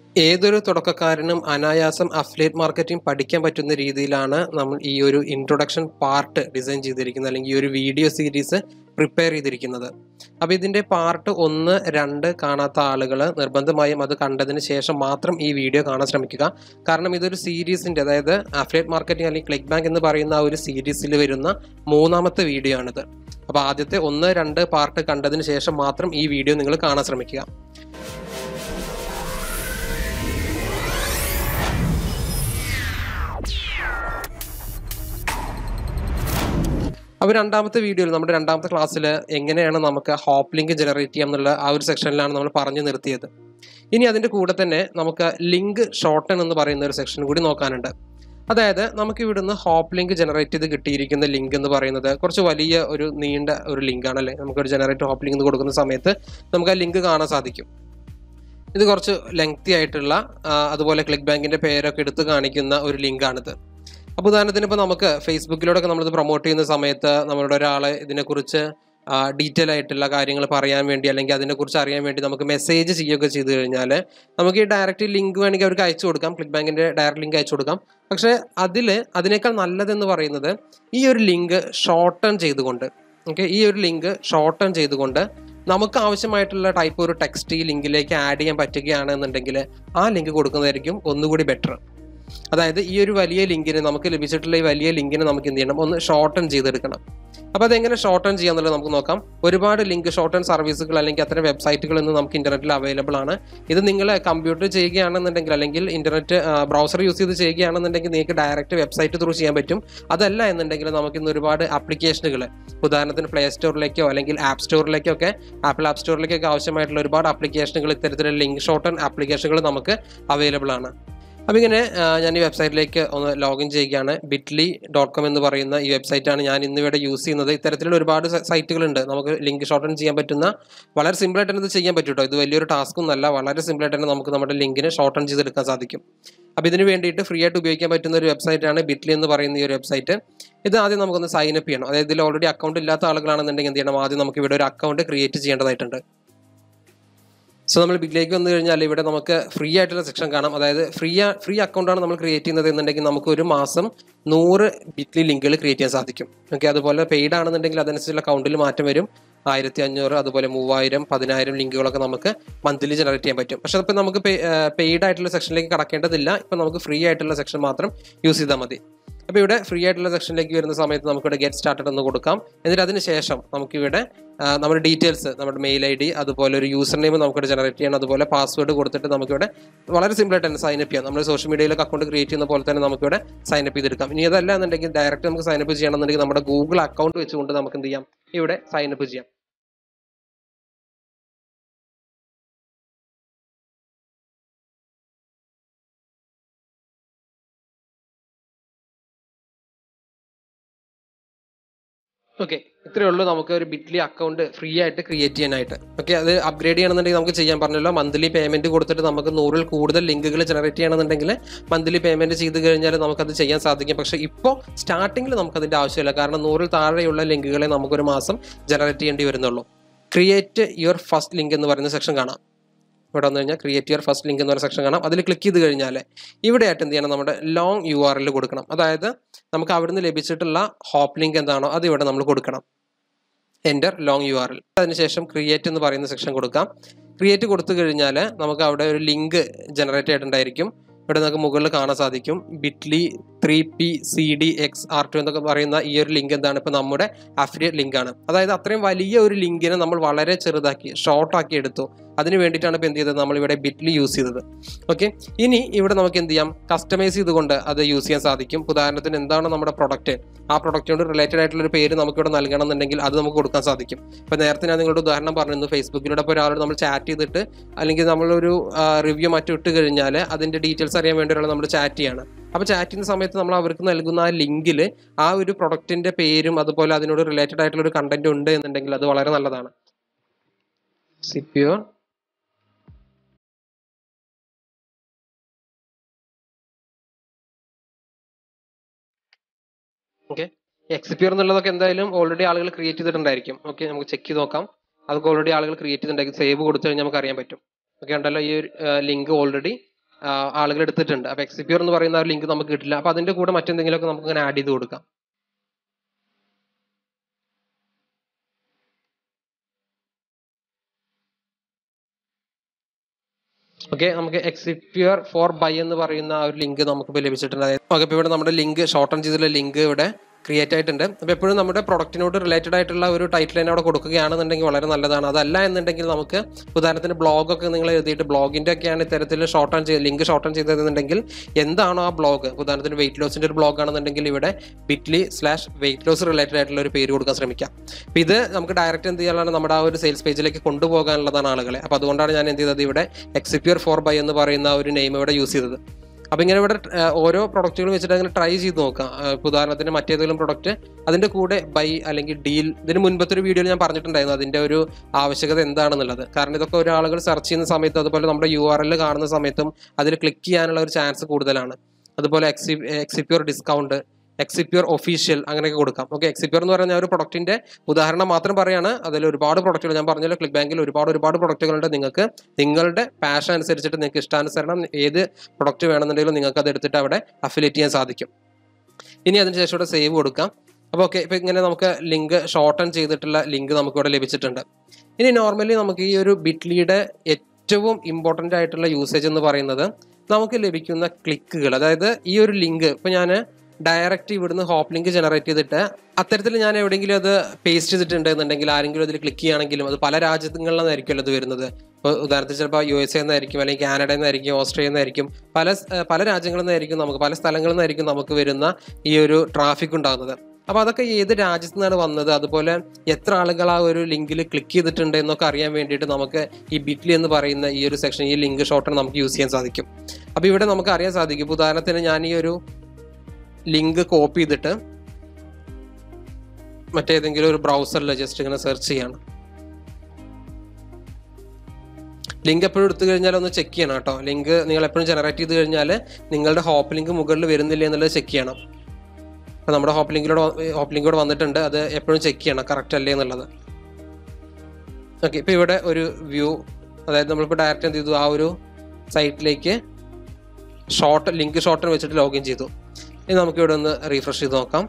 ഏതൊരു തുടക്കക്കാരനും അനായാസം affiliate marketing പഠിക്കാൻ പറ്റുന്ന രീതിയിലാണ് നമ്മൾ ഈ ഒരു ഇൻട്രൊഡക്ഷൻ പാർട്ട് ഡിസൈൻ ചെയ്തിരിക്കുന്നത് അല്ലെങ്കിൽ ഈ ഒരു വീഡിയോ സീരീസ് പ്രിപ്പയർ ചെയ്തിരിക്കുന്നത് അപ്പോൾ ഇതിൻ്റെ പാർട്ട് ഒന്ന് രണ്ട് കാണാത്ത ആളുകൾ നിർബന്ധമായും അത് കണ്ടതിന് ശേഷം മാത്രം ഈ വീഡിയോ കാണാൻ ശ്രമിക്കുക കാരണം ഇതൊരു സീരീസിൻ്റെ അതായത് അഫിലിയേറ്റ് മാർക്കറ്റിംഗ് അല്ലെങ്കിൽ ക്ലിക്ക് ബാങ്ക് എന്ന് പറയുന്ന ആ ഒരു സീരീസിൽ വരുന്ന മൂന്നാമത്തെ വീഡിയോ ആണിത് അപ്പോൾ ആദ്യത്തെ ഒന്ന് രണ്ട് പാർട്ട് കണ്ടതിന് ശേഷം മാത്രം ഈ വീഡിയോ നിങ്ങൾ കാണാൻ ശ്രമിക്കുക അപ്പോൾ രണ്ടാമത്തെ വീഡിയോയിൽ നമ്മുടെ രണ്ടാമത്തെ ക്ലാസ്സിൽ എങ്ങനെയാണ് നമുക്ക് ഹോപ്പ് ലിങ്ക് ജനറേറ്റ് ചെയ്യാം എന്നുള്ള ആ ഒരു സെക്ഷനിലാണ് നമ്മൾ പറഞ്ഞു നിർത്തിയത് ഇനി അതിൻ്റെ കൂടെ തന്നെ നമുക്ക് ലിങ്ക് ഷോർട്ടൺ എന്ന് പറയുന്ന ഒരു സെക്ഷൻ കൂടി നോക്കാനുണ്ട് അതായത് നമുക്ക് ഇവിടുന്ന് ഹോപ്പ് ലിങ്ക് ജനറേറ്റ് ചെയ്ത് കിട്ടിയിരിക്കുന്ന ലിങ്ക് എന്ന് പറയുന്നത് കുറച്ച് വലിയ ഒരു നീണ്ട ഒരു ലിങ്ക് ആണല്ലേ നമുക്കൊരു ജനറേറ്റ് ഹോപ്പ് ലിങ്ക് കൊടുക്കുന്ന സമയത്ത് നമുക്ക് ആ ലിങ്ക് കാണാൻ സാധിക്കും ഇത് കുറച്ച് ലെങ്തി ആയിട്ടുള്ള ആ, അതുപോലെ ക്ലിക്ക് ബാങ്കിന്റെ പേരൊക്കെ എടുത്ത് കാണിക്കുന്ന ഒരു ലിങ്കാണിത് അപ്പോൾ ഉദാഹരണത്തിന് ഇപ്പോൾ നമുക്ക് ഫേസ്ബുക്കിലൂടെ നമ്മളിത് പ്രൊമോട്ട് ചെയ്യുന്ന സമയത്ത് നമ്മളുടെ ഒരാളെ ഇതിനെക്കുറിച്ച് ഡീറ്റെയിൽ ആയിട്ടുള്ള കാര്യങ്ങൾ പറയാൻ വേണ്ടി അല്ലെങ്കിൽ അതിനെക്കുറിച്ച് അറിയാൻ വേണ്ടി നമുക്ക് മെസ്സേജ് ചെയ്യുകയൊക്കെ ചെയ്തു കഴിഞ്ഞാൽ നമുക്ക് ഈ ഡയറക്റ്റ് ലിങ്ക് വേണമെങ്കിൽ അവർക്ക് അയച്ചു കൊടുക്കാം ക്ലിക്ക് ബാങ്കിന്റെ ഡയറക്റ്റ് ലിങ്ക് അയച്ചു കൊടുക്കാം പക്ഷേ അതിൽ അതിനേക്കാൾ നല്ലതെന്ന് പറയുന്നത് ഈ ഒരു ലിങ്ക് ഷോർട്ടൺ ചെയ്തുകൊണ്ട് ഓക്കെ ഈ ഒരു ലിങ്ക് ഷോർട്ടൺ ചെയ്തുകൊണ്ട് നമുക്ക് ആവശ്യമായിട്ടുള്ള ടൈപ്പ് ഒരു ടെക്സ്റ്റ് ഈ ലിങ്കിലേക്ക് ആഡ് ചെയ്യാൻ പറ്റുകയാണെന്നുണ്ടെങ്കിൽ ആ ലിങ്ക് കൊടുക്കുന്നതായിരിക്കും ഒന്നുകൂടി ബെറ്റർ അതായത് ഈ ഒരു വലിയ ലിങ്കിന് നമുക്ക് ലഭിച്ചിട്ടുള്ള ഈ വലിയ ലിങ്കിനെ നമുക്ക് എന്ത് ചെയ്യണം ഒന്ന് ഷോർട്ടൺ ചെയ്തെടുക്കണം അപ്പോൾ അതെങ്ങനെ ഷോർട്ടൺ ചെയ്യാന്നുള്ളത് നമുക്ക് നോക്കാം ഒരുപാട് ലിങ്ക് ഷോർട്ടൺ സർവീസുകൾ അല്ലെങ്കിൽ അത്തരം വെബ്സൈറ്റുകൾ ഇന്ന് നമുക്ക് ഇന്റർനെറ്റിൽ അവൈലബിൾ ആണ് ഇത് നിങ്ങൾ കമ്പ്യൂട്ടർ ചെയ്യുകയാണെന്നുണ്ടെങ്കിൽ അല്ലെങ്കിൽ ഇന്റർനെറ്റ് ബ്രൗസർ യൂസ് ചെയ്ത് ചെയ്യുകയാണെന്നുണ്ടെങ്കിൽ നിങ്ങൾക്ക് ഡയറക്റ്റ് വെബ്സൈറ്റ് ത്രൂ ചെയ്യാൻ പറ്റും അതല്ല എന്നുണ്ടെങ്കിൽ നമുക്ക് ഇന്ന് ഒരുപാട് ആപ്ലിക്കേഷനുകൾ ഉദാഹരണത്തിന് പ്ലേ സ്റ്റോറിലേക്കോ അല്ലെങ്കിൽ ആപ്പ് സ്റ്റോറിലേക്കോ ഒക്കെ ആപ്പിൾ ആപ്പ് സ്റ്റോറിലേക്കൊക്കെ ആവശ്യമായിട്ടുള്ള ഒരുപാട് ആപ്ലിക്കേഷനുകൾ ഇത്തരത്തിലുള്ള ലിങ്ക് ഷോർട്ടൺ ആപ്ലിക്കേഷനുകൾ നമുക്ക് അവൈലബിൾ ആണ് അപ്പോൾ ഇങ്ങനെ ആ, ഞാൻ ഈ വെബ്സൈറ്റിലേക്ക് ഒന്ന് ലോഗിൻ ചെയ്യുകയാണ് ബിറ്റ്ലി ഡോട്ട് കോം എന്ന് പറയുന്ന ഈ വെബ്സൈറ്റാണ് ഞാൻ ഇന്നിവിടെ യൂസ് ചെയ്യുന്നത് ഇത്തരത്തിലുള്ള ഒരുപാട് സ- സൈറ്റുകളുണ്ട് നമുക്ക് ലിങ്ക് ഷോർട്ടൺ ചെയ്യാൻ പറ്റുന്ന വളരെ സിമ്പിളായിട്ട് തന്നെ ഇത് ചെയ്യാൻ പറ്റും കേട്ടോ ഇത് വലിയൊരു ടാസ്ക് ഒന്നല്ല വളരെ സിമ്പിളായിട്ട് തന്നെ നമുക്ക് നമ്മുടെ ലിങ്കിന് ഷോർട്ടൺ ചെയ്തെടുക്കാൻ സാധിക്കും അപ്പോൾ ഇതിന് വേണ്ടിയിട്ട് ഫ്രീ ആയിട്ട് ഉപയോഗിക്കാൻ പറ്റുന്ന ഒരു വെബ്സൈറ്റാണ് ബിറ്റ്ലി എന്ന് പറയുന്ന ഈ ഒരു വെബ്സൈറ്റ് ഇത് ആദ്യം നമുക്കൊന്ന് സൈൻ അപ്പ് ചെയ്യണം അതായത് ഇതിൽ ഓൾറെഡി അക്കൗണ്ട് ഇല്ലാത്ത ആളുകളാണെന്നുണ്ടെങ്കിൽ എന്ത് ചെയ്യണം ആദ്യം നമുക്ക് ഇവിടെ ഒരു അക്കൗണ്ട് ക്രിയേറ്റ് ചെയ്യേണ്ടതായിട്ടുണ്ട് സോ നമ്മൾ ബിഗ്ലേക്ക് വന്നു കഴിഞ്ഞാൽ ഇവിടെ നമുക്ക് ഫ്രീ ആയിട്ടുള്ള സെക്ഷൻ കാണാം അതായത് ഫ്രീ ഫ്രീ അക്കൗണ്ടാണ് നമ്മൾ ക്രിയേറ്റ് ചെയ്യുന്നത് എന്നുണ്ടെങ്കിൽ നമുക്ക് ഒരു മാസം നൂറ് ബിറ്റ്ലി ലിങ്കുകൾ ക്രിയേറ്റ് ചെയ്യാൻ സാധിക്കും ഓക്കെ അതുപോലെ പെയ്ഡ് ആണെന്നുണ്ടെങ്കിൽ അതനുസരിച്ചുള്ള അക്കൗണ്ടിൽ മാറ്റം വരും ആയിരത്തി അഞ്ഞൂറ് അതുപോലെ മൂവായിരം പതിനായിരം ലിങ്കുകളൊക്കെ നമുക്ക് മന്ത്ലി ജനറേറ്റ് ചെയ്യാൻ പറ്റും പക്ഷെ ഇപ്പം നമുക്ക് പെയ്ഡ് ആയിട്ടുള്ള സെക്ഷനിലേക്ക് കടക്കേണ്ടതില്ല ഇപ്പം നമുക്ക് ഫ്രീ ആയിട്ടുള്ള സെക്ഷൻ മാത്രം യൂസ് ചെയ്താൽ മതി അപ്പോൾ ഇവിടെ ഫ്രീ ആയിട്ടുള്ള സെക്ഷനിലേക്ക് വരുന്ന സമയത്ത് നമുക്കിവിടെ ഗെറ്റ് സ്റ്റാർട്ടഡ് എന്ന് കൊടുക്കാം എന്നിട്ട് അതിന് ശേഷം നമുക്കിവിടെ ആ, നമ്മുടെ ഡീറ്റെയിൽസ് നമ്മുടെ മെയിൽ ഐ ഡി അതുപോലെ ഒരു യൂസർ നെയിം നമുക്കിവിടെ ജനറേറ്റ് ചെയ്യണം അതുപോലെ പാസ്വേഡ് കൊടുത്തിട്ട് നമുക്കിവിടെ വളരെ സിമ്പിൾ ആയിട്ട് തന്നെ സൈൻ അപ്പ് ചെയ്യാം നമ്മൾ സോഷ്യൽ മീഡിയയിലൊക്കെ അക്കൗണ്ട് ക്രിയേറ്റ് ചെയ്യുന്ന പോലെ തന്നെ നമുക്കിവിടെ സൈൻ അപ്പ് ചെയ്തെടുക്കാം ഇനി അതല്ല എന്നുണ്ടെങ്കിൽ ഡയറക്റ്റ് നമുക്ക് സൈൻ അപ്പ് ചെയ്യണമെന്നുണ്ടെങ്കിൽ നമ്മുടെ ഗൂഗിൾ അക്കൗണ്ട് വെച്ചുകൊണ്ട് നമുക്ക് എന്ത് ചെയ്യാം ഇവിടെ സൈൻ അപ്പ് ചെയ്യാം ഓക്കെ ഇത്രയേ ഉള്ളൂ നമുക്ക് ഒരു ബിറ്റ്ലി അക്കൗണ്ട് ഫ്രീ ആയിട്ട് ക്രിയേറ്റ് ചെയ്യാനായിട്ട് ഓക്കെ അത് അപ്ഗ്രേഡ് ചെയ്യണമെന്നുണ്ടെങ്കിൽ നമുക്ക് ചെയ്യാൻ പറഞ്ഞല്ലോ മന്ത്ലി പേയ്മെന്റ് കൊടുത്തിട്ട് നമുക്ക് നൂറിൽ കൂടുതൽ ലിങ്കുകൾ ജനറേറ്റ് ചെയ്യണമെന്നുണ്ടെങ്കിൽ മന്ത്ലി പേയ്മെന്റ് ചെയ്ത് കഴിഞ്ഞാൽ നമുക്കത് ചെയ്യാൻ സാധിക്കും പക്ഷേ ഇപ്പോൾ സ്റ്റാർട്ടിങ്ങിൽ നമുക്കതിന്റെ ആവശ്യമില്ല കാരണം നൂറിൽ താഴെയുള്ള ലിങ്കുകളെ നമുക്കൊരു മാസം ജനറേറ്റ് ചെയ്യേണ്ടി വരുന്നുള്ളൂ ക്രിയേറ്റ് യുവർ ഫസ്റ്റ് ലിങ്ക് എന്ന് പറയുന്ന സെക്ഷൻ കാണാം ഇവിടെ വന്നു കഴിഞ്ഞാൽ ക്രിയേറ്റ് യുവർ ഫസ്റ്റ് ലിങ്ക് എന്ന് പറയുന്ന സെക്ഷൻ കാണാം അതിൽ ക്ലിക്ക് ചെയ്ത് കഴിഞ്ഞാൽ ഇവിടെ ആയിട്ട് എന്ത് ചെയ്യണം നമ്മുടെ ലോങ് യു ആർ എൽ കൊടുക്കണം അതായത് നമുക്ക് അവിടുന്ന് ലഭിച്ചിട്ടുള്ള ഹോപ്പ് ലിങ്ക് എന്താണോ അത് ഇവിടെ നമ്മൾ കൊടുക്കണം enter long U R L അതിനുശേഷം ക്രിയേറ്റ് എന്ന് പറയുന്ന സെക്ഷൻ കൊടുക്കാം ക്രിയേറ്റ് കൊടുത്തു കഴിഞ്ഞാൽ നമുക്ക് അവിടെ ഒരു ലിങ്ക് ജനറേറ്റ് ആയിട്ടുണ്ടായിരിക്കും ഇവിടെ നമുക്ക് മുകളിൽ കാണാൻ സാധിക്കും Bitly three P C D X R two എന്നൊക്കെ പറയുന്ന ഈ ഒരു ലിങ്ക് എന്താണ് ഇപ്പോൾ നമ്മുടെ അഫിലിയേറ്റ് ലിങ്ക് ആണ് അതായത് അത്രയും വലിയ ഒരു ലിങ്കിനെ നമ്മൾ വളരെ ചെറുതാക്കി ഷോർട്ട് ആക്കി എടുത്തു അതിന് വേണ്ടിയിട്ടാണ് ഇപ്പോൾ എന്ത് ചെയ്തത് നമ്മൾ ഇവിടെ ബിറ്റ്ലി യൂസ് ചെയ്തത് ഓക്കെ ഇനി ഇവിടെ നമുക്ക് എന്ത് ചെയ്യാം കസ്റ്റമൈസ് ചെയ്തുകൊണ്ട് അത് യൂസ് ചെയ്യാൻ സാധിക്കും ഉദാഹരണത്തിന് എന്താണ് നമ്മുടെ പ്രൊഡക്റ്റ് ആ പ്രൊഡക്റ്റിനോട് റിലേറ്റഡ് ആയിട്ടുള്ള ഒരു പേര് നമുക്ക് ഇവിടെ നൽകണം എന്നുണ്ടെങ്കിൽ അത് നമുക്ക് കൊടുക്കാൻ സാധിക്കും ഇപ്പൊ നേരത്തെ ഞാൻ നിങ്ങളുടെ ഉദാഹരണം പറഞ്ഞിരുന്നു ഫേസ്ബുക്കിലൂടെ ഇപ്പോൾ ഒരാളോട് നമ്മൾ ചാറ്റ് ചെയ്തിട്ട് അല്ലെങ്കിൽ നമ്മളൊരു റിവ്യൂ മറ്റും ഇട്ട് കഴിഞ്ഞാൽ അതിന്റെ ഡീറ്റെയിൽസ് അറിയാൻ വേണ്ടിയുള്ള നമ്മൾ ചാറ്റ് ചെയ്യാണ് അപ്പോൾ ചാറ്റ് ചെയ്യുന്ന സമയത്ത് നമ്മൾ അവർക്ക് നൽകുന്ന ആ ലിങ്കിൽ ആ ഒരു പ്രൊഡക്റ്റിന്റെ പേരും അതുപോലെ അതിനോട് റിലേറ്റഡ് ആയിട്ടുള്ള ഒരു കണ്ടന്റ് ഉണ്ട് എന്നുണ്ടെങ്കിൽ അത് വളരെ നല്ലതാണ് സിപ്പിയോ ഓക്കെ എക്സ്പിയർ എന്നുള്ളതൊക്കെ എന്തായാലും ഓൾറെഡി ആളുകൾ ക്രിയേറ്റ് ചെയ്തിട്ടുണ്ടായിരിക്കും ഓക്കെ നമുക്ക് ചെക്ക് ചെയ്ത് നോക്കാം അതൊക്കെ ഓൾറെഡി ആളുകൾ ക്രിയേറ്റ് ചെയ്തിട്ടുണ്ടായിരിക്കും സേവ് കൊടുത്തു കഴിഞ്ഞാൽ നമുക്ക് അറിയാൻ പറ്റും ഓക്കെ ഉണ്ടല്ലോ ഈ ഒരു ലിങ്ക് ഓൾറെഡി ആളുകൾ എടുത്തിട്ടുണ്ട് അപ്പോൾ എക്സിപ്യൂർ എന്ന് പറയുന്ന ഒരു ലിങ്ക് നമുക്ക് കിട്ടില്ല അപ്പോൾ അതിന്റെ കൂടെ മറ്റെന്തെങ്കിലുമൊക്കെ നമുക്ക് ഇങ്ങനെ ആഡ് ചെയ്ത് കൊടുക്കാം ഓക്കെ നമുക്ക് എക്സിപ്യൂർ ഫോർ ബൈ എന്ന് പറയുന്ന ആ ഒരു ലിങ്ക് നമുക്കിപ്പോൾ ലഭിച്ചിട്ടുണ്ട് ഓക്കെ ഇപ്പോൾ ഇവിടെ നമ്മുടെ ലിങ്ക് ഷോർട്ടൺ ചെയ്തിട്ടുള്ള ലിങ്ക് ഇവിടെ ക്രിയേറ്റ് ആയിട്ടുണ്ട് അപ്പോൾ എപ്പോഴും നമ്മുടെ പ്രൊഡക്റ്റിനോട് റിലേറ്റഡ് ആയിട്ടുള്ള ഒരു ടൈറ്റിൽ തന്നെ അവിടെ കൊടുക്കുകയാണെന്നുണ്ടെങ്കിൽ വളരെ നല്ലതാണ് അതല്ല എന്നുണ്ടെങ്കിൽ നമുക്ക് ഉദാഹരണത്തിന് ബ്ലോഗൊക്കെ നിങ്ങൾ എഴുതിയിട്ട് ബ്ലോഗിൻ്റെ ഒക്കെയാണ് ഇത്തരത്തിൽ ഷോർട്ട് ഓൺ ചെയ്ത് ലിങ്ക് ഷോർട്ട് ഓൺ ചെയ്തതെന്നുണ്ടെങ്കിൽ എന്താണോ ആ ബ്ലോഗ് ഉദാഹരണത്തിന് വെയിറ്റ് ലോസിൻ്റെ ഒരു ബ്ലോഗ് ആണെന്നുണ്ടെങ്കിൽ ഇവിടെ Bitly slash weight loss related ആയിട്ടുള്ള ഒരു പേര് കൊടുക്കാൻ ശ്രമിക്കാം അപ്പോൾ ഇത് നമുക്ക് ഡയറക്റ്റ് എന്ത് ചെയ്യാനാണ് നമ്മുടെ ആ ഒരു സെയിൽസ് പേജിലേക്ക് കൊണ്ടുപോകാനുള്ളതാണ് ആളുകളെ അപ്പോൾ അതുകൊണ്ടാണ് ഞാൻ എന്ത് ചെയ്തത് ഇവിടെ എക്സിപ്യൂർ ഫോർ ബൈ എന്ന് പറയുന്ന ഒരു നെയിം ഇവിടെ യൂസ് ചെയ്തത് അപ്പോൾ ഇങ്ങനെ ഇവിടെ ആ, ഓരോ പ്രൊഡക്റ്റുകൾ വെച്ചിട്ട് അങ്ങനെ ട്രൈ ചെയ്ത് നോക്കാം ആ, ഇപ്പൊ ഉദാഹരണത്തിന് മറ്റേതെങ്കിലും പ്രൊഡക്റ്റ് അതിന്റെ കൂടെ ബൈ അല്ലെങ്കിൽ ഡീൽ ഇതിന് മുൻപത്തെ ഒരു വീഡിയോയിൽ ഞാൻ പറഞ്ഞിട്ടുണ്ടായിരുന്നു അതിന്റെ ഒരു ആവശ്യകത എന്താണെന്നുള്ളത് കാരണം ഇതൊക്കെ ഒരു ആളുകൾ സെർച്ച് ചെയ്യുന്ന സമയത്ത് അതുപോലെ നമ്മുടെ യു ആർ എൽ കാണുന്ന സമയത്തും അതിൽ ക്ലിക്ക് ചെയ്യാനുള്ള ഒരു ചാൻസ് കൂടുതലാണ് അതുപോലെ എക്സി എക്സിപ്യൂർ ഡിസ്കൗണ്ട് എക്സിപ്യൂർ ഒഫീഷ്യൽ അങ്ങനെയൊക്കെ കൊടുക്കാം ഓക്കെ എക്സിപ്യൂർ എന്ന് പറഞ്ഞാൽ ഒരു പ്രൊഡക്റ്റിന്റെ ഉദാഹരണം മാത്രം പറയാണ് അതിൽ ഒരുപാട് പ്രൊഡക്റ്റുകൾ ഞാൻ പറഞ്ഞല്ലോ ക്ലിക്ക് ബാങ്കിൽ ഒരുപാട് ഒരുപാട് പ്രൊഡക്റ്റുകളുണ്ട് നിങ്ങൾക്ക് നിങ്ങളുടെ പാഷൻ അനുസരിച്ചിട്ട് നിങ്ങൾക്ക് ഇഷ്ടാനുസരണം ഏത് പ്രൊഡക്റ്റ് വേണമെന്നുണ്ടെങ്കിലും നിങ്ങൾക്ക് അത് എടുത്തിട്ട് അവിടെ അഫിലേറ്റ് ചെയ്യാൻ സാധിക്കും ഇനി അതിന് ശേഷം ഇവിടെ സേവ് കൊടുക്കാം അപ്പോൾ ഓക്കെ ഇപ്പോൾ ഇങ്ങനെ നമുക്ക് ലിങ്ക് ഷോർട്ടൺ ചെയ്തിട്ടുള്ള ലിങ്ക് നമുക്ക് ഇവിടെ ലഭിച്ചിട്ടുണ്ട് ഇനി നോർമലി നമുക്ക് ഈ ഒരു ബിറ്റ്ലിയുടെ ഏറ്റവും ഇമ്പോർട്ടൻ്റ് ആയിട്ടുള്ള യൂസേജ് എന്ന് പറയുന്നത് നമുക്ക് ലഭിക്കുന്ന ക്ലിക്കുകൾ അതായത് ഈ ഒരു ലിങ്ക് ഇപ്പോൾ ഞാൻ ഡയറക്റ്റ് ഇവിടുന്ന് ഹോപ്പ് ലിങ്ക് ജനറേറ്റ് ചെയ്തിട്ട് അത്തരത്തിൽ ഞാൻ എവിടെയെങ്കിലും അത് പേസ്റ്റ് ചെയ്തിട്ടുണ്ട് എന്നുണ്ടെങ്കിൽ ആരെങ്കിലും അതിൽ ക്ലിക്ക് ചെയ്യുകയാണെങ്കിലും അത് പല രാജ്യങ്ങളിൽ നിന്നായിരിക്കുമല്ലോ അത് വരുന്നത് ഇപ്പോൾ ഉദാഹരണത്തിന് ചിലപ്പോൾ യു എസ് എ നിന്നായിരിക്കും അല്ലെങ്കിൽ കാനഡയിൽ നിന്നായിരിക്കും ഓസ്ട്രേലിയയിൽ നിന്നായിരിക്കും പല സ്- ഏഹ് പല രാജ്യങ്ങളിൽ നിന്നായിരിക്കും നമുക്ക് പല സ്ഥലങ്ങളിൽ നിന്നായിരിക്കും നമുക്ക് വരുന്ന ഈ ഒരു ട്രാഫിക് ഉണ്ടാകുന്നത് അപ്പോൾ അതൊക്കെ ഏത് രാജ്യത്തു നിന്നാണ് വന്നത് അതുപോലെ എത്ര ആളുകൾ ആ ഒരു ലിങ്കിൽ ക്ലിക്ക് ചെയ്തിട്ടുണ്ട് എന്നൊക്കെ അറിയാൻ വേണ്ടിയിട്ട് നമുക്ക് ഈ ബിറ്റ്ലി എന്ന് പറയുന്ന ഈ ഒരു സെക്ഷൻ ഈ ലിങ്ക് ഷോർട്ടൺ നമുക്ക് യൂസ് ചെയ്യാൻ സാധിക്കും അപ്പോൾ ഇവിടെ നമുക്ക് അറിയാൻ സാധിക്കും ഇപ്പോൾ ഉദാഹരണത്തിന് ഞാൻ ഈ ഒരു ലിങ്ക് കോപ്പി ചെയ്തിട്ട് മറ്റേതെങ്കിലും ഒരു ബ്രൗസറിൽ ജസ്റ്റ് ഇങ്ങനെ സെർച്ച് ചെയ്യണം ലിങ്ക് എപ്പോഴും എടുത്തു കഴിഞ്ഞാൽ ഒന്ന് ചെക്ക് ചെയ്യണം കേട്ടോ ലിങ്ക് നിങ്ങൾ എപ്പോഴും ജനറേറ്റ് ചെയ്ത് കഴിഞ്ഞാൽ നിങ്ങളുടെ ഹോപ്പ് ലിങ്ക് മുകളിൽ വരുന്നില്ല എന്നുള്ളത് ചെക്ക് ചെയ്യണം അപ്പോൾ നമ്മുടെ ഹോപ്പ് ലിങ്കിലൂടെ ഹോപ്പ് ലിങ്കോട് വന്നിട്ടുണ്ട് അത് എപ്പോഴും ചെക്ക് ചെയ്യണം കറക്റ്റ് അല്ലേ എന്നുള്ളത് ഓക്കെ ഇപ്പോൾ ഇവിടെ ഒരു വ്യൂ അതായത് നമ്മളിപ്പോൾ ഡയറക്റ്റ് എന്ത് ചെയ്തു ആ ഒരു സൈറ്റിലേക്ക് ഷോർട്ട് ലിങ്ക് ഷോർട്ടർ വെച്ചിട്ട് ലോഗിൻ ചെയ്തു ഇനി നമുക്ക് ഇവിടെ ഒന്ന് റീഫ്രഷ് ചെയ്ത് നോക്കാം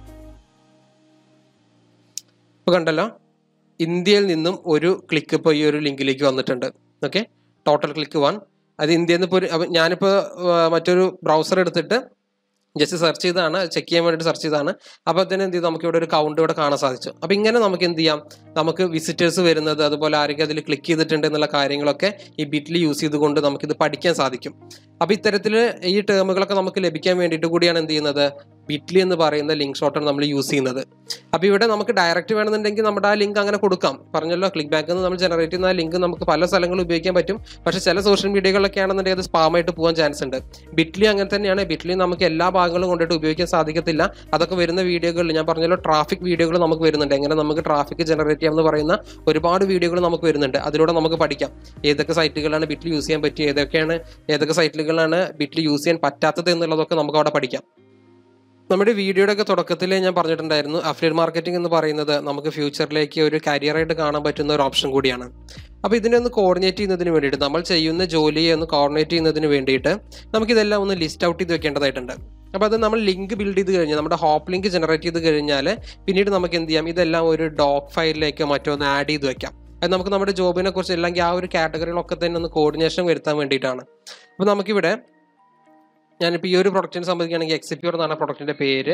ഇപ്പോൾ കണ്ടല്ലോ ഇന്ത്യയിൽ നിന്നും ഒരു ക്ലിക്ക് ഇപ്പോൾ ഈ ഒരു ലിങ്കിലേക്ക് വന്നിട്ടുണ്ട് ഓക്കെ ടോട്ടൽ ക്ലിക്ക് വൺ അത് ഇന്ത്യയിൽ നിന്ന് ഇപ്പോൾ ഒരു അപ്പം ഞാനിപ്പോൾ ആ, മറ്റൊരു ബ്രൗസർ എടുത്തിട്ട് ജസ്റ്റ് സെർച്ച് ചെയ്താണ് ചെക്ക് ചെയ്യാൻ വേണ്ടിയിട്ട് സെർച്ച് ചെയ്താണ് അപ്പോൾ തന്നെ എന്ത് ചെയ്തു നമുക്ക് ഇവിടെ ഒരു കൗണ്ട് ഇവിടെ കാണാൻ സാധിച്ചു അപ്പോൾ ഇങ്ങനെ നമുക്ക് എന്ത് ചെയ്യാം നമുക്ക് വിസിറ്റേഴ്സ് വരുന്നത് അതുപോലെ ആരെങ്കിലും അതിൽ ക്ലിക്ക് ചെയ്തിട്ടുണ്ട് എന്നുള്ള കാര്യങ്ങളൊക്കെ ഈ ബിറ്റിൽ യൂസ് ചെയ്തുകൊണ്ട് നമുക്കിത് പഠിക്കാൻ സാധിക്കും അപ്പോൾ ഇത്തരത്തിൽ ഈ ടേമുകളൊക്കെ നമുക്ക് ലഭിക്കാൻ വേണ്ടിയിട്ട് കൂടിയാണ് എന്ത് ചെയ്യുന്നത് ബിറ്റ്ലി എന്ന് പറയുന്ന ലിങ്ക് ഷോട്ടാണ് നമ്മൾ യൂസ് ചെയ്യുന്നത് അപ്പോൾ ഇവിടെ നമുക്ക് ഡയറക്റ്റ് വേണമെന്നുണ്ടെങ്കിൽ നമ്മുടെ ആ ലിങ്ക് അങ്ങനെ കൊടുക്കാം പറഞ്ഞല്ലോ ക്ലിക്ക് ബാക്കിൽ നിന്ന് നമ്മൾ ജനറേറ്റ് ചെയ്യുന്ന ആ ലിങ്ക് നമുക്ക് പല സ്ഥലങ്ങളിൽ ഉപയോഗിക്കാൻ പറ്റും പക്ഷേ ചില സോഷ്യൽ മീഡിയകളിലൊക്കെ ആണെന്നുണ്ടെങ്കിൽ അത് സ്പാമായിട്ട് പോകാൻ ചാൻസ് ഉണ്ട് ബിറ്റ്ലി അങ്ങനെ തന്നെയാണ് ബിറ്റ്ലി നമുക്ക് എല്ലാ ഭാഗങ്ങളും കൊണ്ടിട്ട് ഉപയോഗിക്കാൻ സാധിക്കത്തില്ല അതൊക്കെ വരുന്ന വീഡിയോകളിൽ ഞാൻ പറഞ്ഞല്ലോ ട്രാഫിക് വീഡിയോകൾ നമുക്ക് വരുന്നുണ്ട് എങ്ങനെ നമുക്ക് ട്രാഫിക് ജനറേറ്റ് ചെയ്യാമെന്ന് പറയുന്ന ഒരുപാട് വീഡിയോകൾ നമുക്ക് വരുന്നുണ്ട് അതിലൂടെ നമുക്ക് പഠിക്കാം ഏതൊക്കെ സൈറ്റുകളാണ് ബിറ്റിൽ യൂസ് ചെയ്യാൻ പറ്റിയ ഏതൊക്കെയാണ് ഏതൊക്കെ സൈറ്റുകളാണ് ബിറ്റിൽ യൂസ് ചെയ്യാൻ പറ്റാത്തത് എന്നുള്ളതൊക്കെ നമുക്ക് അവിടെ പഠിക്കാം നമ്മുടെ വീഡിയോയുടെ ഒക്കെ തുടക്കത്തിൽ ഞാൻ പറഞ്ഞിട്ടുണ്ടായിരുന്നു അഫിലിയേറ്റ് മാർക്കറ്റിംഗ് എന്ന് പറയുന്നത് നമുക്ക് ഫ്യൂച്ചറിലേക്ക് ഒരു കരിയറായിട്ട് കാണാൻ പറ്റുന്ന ഒരു ഓപ്ഷൻ കൂടിയാണ് അപ്പോൾ ഇതിനെ ഒന്ന് കോർഡിനേറ്റ് ചെയ്യുന്നതിന് വേണ്ടിയിട്ട് നമ്മൾ ചെയ്യുന്ന ജോലിയെ ഒന്ന് കോർഡിനേറ്റ് ചെയ്യുന്നതിന് വേണ്ടിയിട്ട് നമുക്കിതെല്ലാം ഒന്ന് ലിസ്റ്റ് ഔട്ട് ചെയ്ത് വെക്കേണ്ടതായിട്ടുണ്ട് അപ്പോൾ അത് നമ്മൾ ലിങ്ക് ബിൽഡ് ചെയ്ത് കഴിഞ്ഞാൽ നമ്മുടെ ഹോപ്പ് ലിങ്ക് ജനറേറ്റ് ചെയ്ത് കഴിഞ്ഞാൽ പിന്നീട് നമുക്ക് എന്ത് ചെയ്യാം ഇതെല്ലാം ഒരു ഡോക് ഫയലിലേക്ക് മറ്റൊന്ന് ആഡ് ചെയ്ത് വെക്കാം അത് നമുക്ക് നമ്മുടെ ജോബിനെ കുറിച്ച് അല്ലെങ്കിൽ ആ ഒരു കാറ്റഗറികളൊക്കെ തന്നെ ഒന്ന് കോർഡിനേഷൻ വരുത്താൻ വേണ്ടിയിട്ടാണ് അപ്പോൾ നമുക്കിവിടെ ഞാനിപ്പോൾ ഈ ഒരു പ്രൊഡക്റ്റിനെ സംബന്ധിക്കുകയാണെങ്കിൽ എക്സിപ്യൂർ എന്നാണ് പ്രൊഡക്റ്റിന്റെ പേര്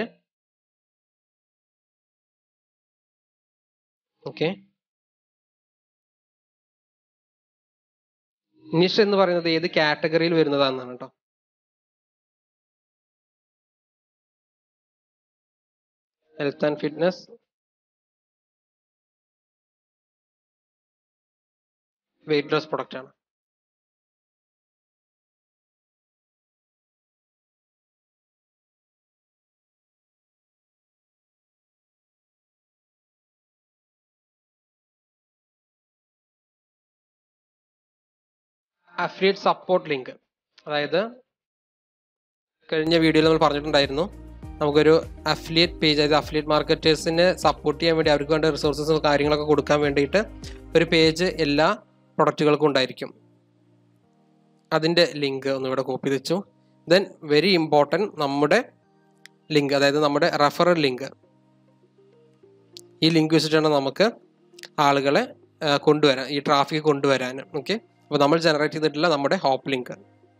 ഓക്കെ നിഷ് എന്ന് പറയുന്നത് ഏത് കാറ്റഗറിയിൽ വരുന്നതാണെന്നാണ് കേട്ടോ health and fitness weight loss product ആണ് അഫിലിയേറ്റ് സപ്പോർട്ട് ലിങ്ക് അതായത് കഴിഞ്ഞ വീഡിയോയിൽ നമ്മൾ പറഞ്ഞിട്ടുണ്ടായിരുന്നു നമുക്കൊരു അഫിലിയേറ്റ് പേജ് അതായത് അഫിലിയേറ്റ് മാർക്കറ്റേഴ്സിനെ സപ്പോർട്ട് ചെയ്യാൻ വേണ്ടി അവർക്ക് വേണ്ട റിസോഴ്സസും കാര്യങ്ങളൊക്കെ കൊടുക്കാൻ വേണ്ടിയിട്ട് ഒരു പേജ് എല്ലാ പ്രൊഡക്റ്റുകൾക്കും ഉണ്ടായിരിക്കും അതിൻ്റെ ലിങ്ക് ഒന്നിവിടെ കോപ്പി വെച്ചു ദെൻ വെരി ഇമ്പോർട്ടൻറ്റ് നമ്മുടെ ലിങ്ക് അതായത് നമ്മുടെ റെഫറൽ ലിങ്ക് ഈ ലിങ്ക് വെച്ചിട്ടാണ് നമുക്ക് ആളുകളെ ആ, കൊണ്ടുവരാൻ ഈ ട്രാഫിക് കൊണ്ടുവരാൻ ഓക്കെ അപ്പോൾ നമ്മൾ ജനറേറ്റ് ചെയ്തിട്ടുള്ള നമ്മുടെ ഹോപ്പ് ലിങ്ക്